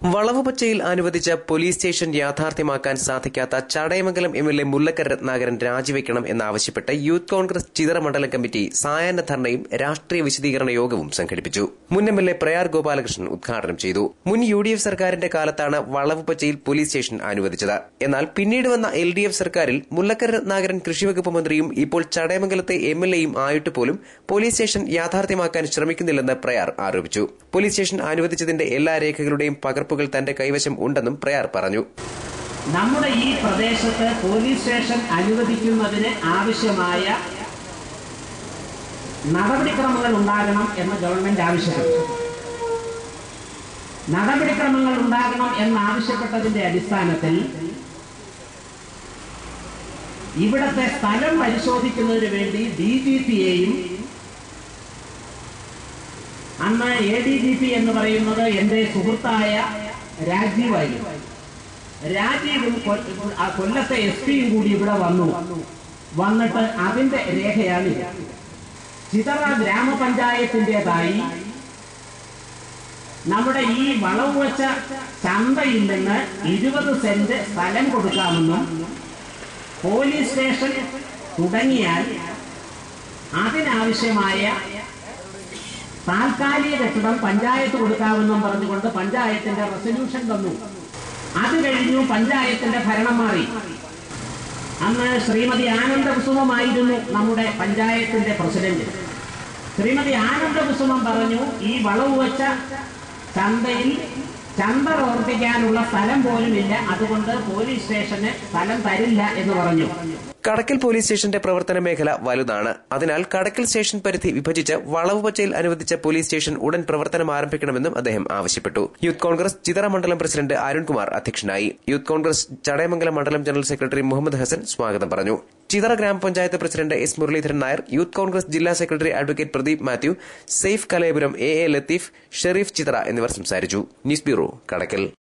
വളവുപച്ചയിൽ അനുവദിച്ച police station യാഥാർത്ഥ്യമാക്കാൻ സാധിക്കാത്ത Chadayamangalam M L A Mullakkara Ratnakaran രാജിവെക്കണം എന്നാവശ്യപ്പെട്ട് യൂത്ത് കോൺഗ്രസ് ചിതറ മണ്ഡലം കമ്മിറ്റി സായാഹ്ന ധർണയും രാഷ്ട്രീയ വിശദീകരണ യോഗവും സംഘടിപ്പിച്ചു മുൻ M L A Prayar Gopalakrishnan ഉദ്ഘാടനം ചെയ്തു മുൻ യു ഡി എഫ് സർക്കാരിന്റെ കാലത്താണ് വളവുപച്ചയിൽ പോലീസ് സ്റ്റേഷൻ അനുവദിച്ചത് എന്നാൽ പിന്നീട് വന്ന എൽ ഡി എഫ് സർക്കാരിൽ മുല്ലക്കര രത്നാകരൻ കൃഷിവകുപ്പ് മന്ത്രിയും ഇപ്പോൾ ചടയമംഗലത്തെ എം എൽ എയും ആയിട്ട് പോലും പോലീസ് സ്റ്റേഷൻ യാഥാർത്ഥ്യമാക്കാൻ ശ്രമിക്കുന്നില്ലെന്ന് പ്രയാർ ആരോപിച്ചു പോലീസ് സ്റ്റേഷൻ അനുവദിച്ചതിന്റെ എല്ലാ രേഖകളുടെയും പകർപ്പുകൾ തന്റെ കൈവശം ഉണ്ടെന്നും പ്രയാർ പറഞ്ഞു നമ്മുടെ ഈ പ്രദേശത്ത് പോലീസ് സ്റ്റേഷൻ അനുവദിക്കുന്നതിന് ആവശ്യമായ നടപടിക്രമങ്ങൾ ഉണ്ടാകണം എന്ന് ഗവൺമെന്റ് ആവശ്യപ്പെട്ടു നടപടിക്രമങ്ങൾ ഉണ്ടാകണം എന്നാവശ്യപ്പെട്ടതിന്റെ അടിസ്ഥാനത്തിൽ ഇവിടത്തെ സ്ഥലം പരിശോധിക്കുന്നതിന് വേണ്ടി ഡി ജി പിയെയും അന്ന് എ ഡി ജി പി എന്ന് പറയുന്നത് എന്റെ സുഹൃത്തായ രാജീവായിരുന്നു രാജീവും കൊ- ആ കൊല്ലത്തെ എസ് പിയും കൂടി ഇവിടെ വന്നു വന്നിട്ട് അതിന്റെ രേഖയാണ് ഇത്. ചിതറ ഗ്രാമപഞ്ചായത്തിൻ്റെതായി നമ്മുടെ ഈ വളവ് വെച്ച ചന്തയിൽ നിന്ന് ഇരുപത് സെന്റ് സ്ഥലം കൊടുക്കാമെന്നും പോലീസ് സ്റ്റേഷൻ തുടങ്ങിയാൽ അതിനാവശ്യമായ താൽക്കാലിക കെട്ടിടം പഞ്ചായത്ത് കൊടുക്കാമെന്നും പറഞ്ഞുകൊണ്ട് പഞ്ചായത്തിന്റെ റെസൊല്യൂഷൻ തന്നു അത് കഴിഞ്ഞു പഞ്ചായത്തിന്റെ ഭരണം മാറി അന്ന് ശ്രീമതി ആനന്ദകുസുമമായിരുന്നു നമ്മുടെ പഞ്ചായത്തിന്റെ പ്രസിഡന്റ് ശ്രീമതി ആനന്ദകുസുമം പറഞ്ഞു ഈ വളവ് വെച്ച ചന്തയിൽ ചന്ത പ്രവർത്തിക്കാനുള്ള സ്ഥലം പോലുമില്ല അതുകൊണ്ട് പോലീസ് സ്റ്റേഷന് സ്ഥലം തരില്ല എന്ന് പറഞ്ഞു കടക്കൽ പോലീസ് സ്റ്റേഷന്റെ പ്രവർത്തന മേഖല വലുതാണ് അതിനാൽ കടക്കൽ സ്റ്റേഷൻ പരിധി വിഭജിച്ച് വളവുപച്ചയിൽ അനുവദിച്ച പോലീസ് സ്റ്റേഷൻ ഉടൻ പ്രവർത്തനം ആരംഭിക്കണമെന്നും അദ്ദേഹം ആവശ്യപ്പെട്ടു യൂത്ത് കോൺഗ്രസ് ചിതറ മണ്ഡലം പ്രസിഡന്റ് അരുൺകുമാർ അധ്യക്ഷനായി യൂത്ത് കോൺഗ്രസ് ചടയമംഗലം മണ്ഡലം ജനറൽ സെക്രട്ടറി മുഹമ്മദ് ഹസൻ സ്വാഗതം പറഞ്ഞു ചിതറ ഗ്രാമപഞ്ചായത്ത് president S Muraleedharan Nair youth Congress ജില്ലാ secretary advocate Pradeep Mathew Saif Kalayapuram A A Latheef Sherif Chithara എന്നിവർ സംസാരിച്ചു ന്യൂസ് ബ്യൂറോ കടക്കൽ